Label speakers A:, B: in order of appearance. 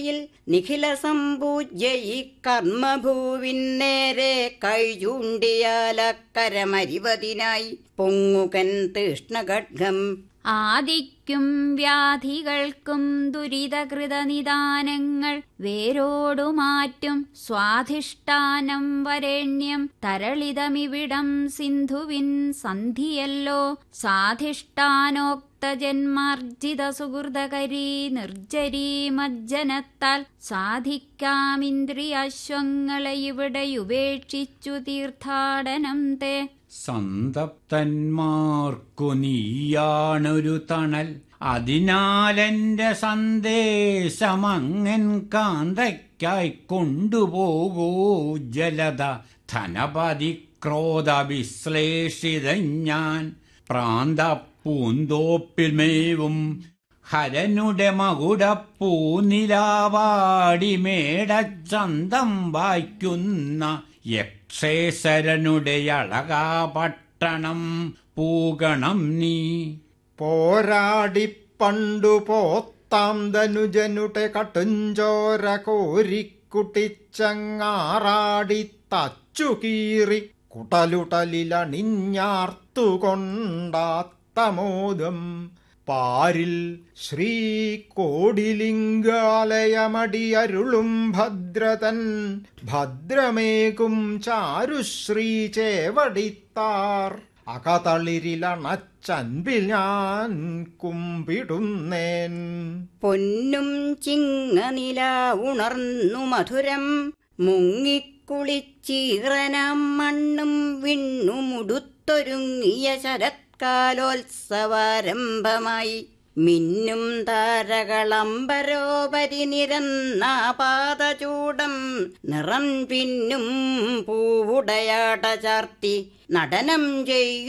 A: യിൽ നിഖില സംപൂജ്യ ഈ കർമ്മഭൂവിന്നേരെ കൈ ചൂണ്ടിയാലക്കരമരിവതിനായി പൊങ്ങുകൻ തീഷ്ണഖഡ്ഗം
B: ആദിക്കും വ്യാധികൾക്കും ദുരിതകൃതനിദാനങ്ങൾ വേരോടു മാറ്റും സ്വാധിഷ്ഠാനം വരേണ്യം തരളിതമിവിടം സിന്ധുവിൻ സന്ധിയല്ലോ സാധിഷ്ഠാനോക്ത ജന്മാർജിത സുഹൃതകരീ നിർജരീ മജ്ജനത്താൽ സാധിക്കാമിന്ദ്രിയാശ്വങ്ങളെ ഇവിടെ ഉപേക്ഷിച്ചു തീർത്ഥാടനം തേ
C: സന്തപ്തന്മാർക്കു നീയാണൊരു തണൽ അതിനാലെന്റെ സന്ദേശമങ്ങൻ കാന്തയ്ക്കായി കൊണ്ടുപോകൂ ജലത ധനപതി ക്രോധ വിശ്ലേഷിതൻ ഞാൻ പ്രാന്ത പൂന്തോപ്പിൽ മേവും ഹരനുടെ മകുടപ്പൂനിലാവാടി മേടച്ചന്തം വായിക്കുന്ന യക്ഷേശ്വരനുടെ അളകാപട്ടണം പൂകണം നീ
D: പോരാടി പണ്ടു പോത്താം ധനുജനുടെ കട്ടുംചോര കോരിക്കുട്ടിച്ചങ്ങാറാടി തച്ചുകീറി കുട്ടലുടലിലണിഞ്ഞാർത്തുകൊണ്ടാത്തമോദം പാരിൽ ശ്രീ കോടിലിംഗാലയമടിയരുളും ഭദ്രതൻ ഭദ്രമേകും ചാരുശ്രീ ചേവടിത്താർ അകതളിരിലണച്ചൻപിൽ ഞാൻ കുമ്പിടുന്നേൻ
A: പൊന്നും ചിങ്ങനില ഉണർന്നു മധുരം മുങ്ങിക്കുളിച്ചീറനാം മണ്ണും വിണ്ണുമുടുത്തൊരുങ്ങിയ ശരത്കാലോത്സവാരംഭമായി മിന്നും താരകളമ്പരോപരി നിരന്ന പാദചൂടം നിറം പിന്നും പൂവുടയാട ചാർത്തി നടനം ചെയ്യും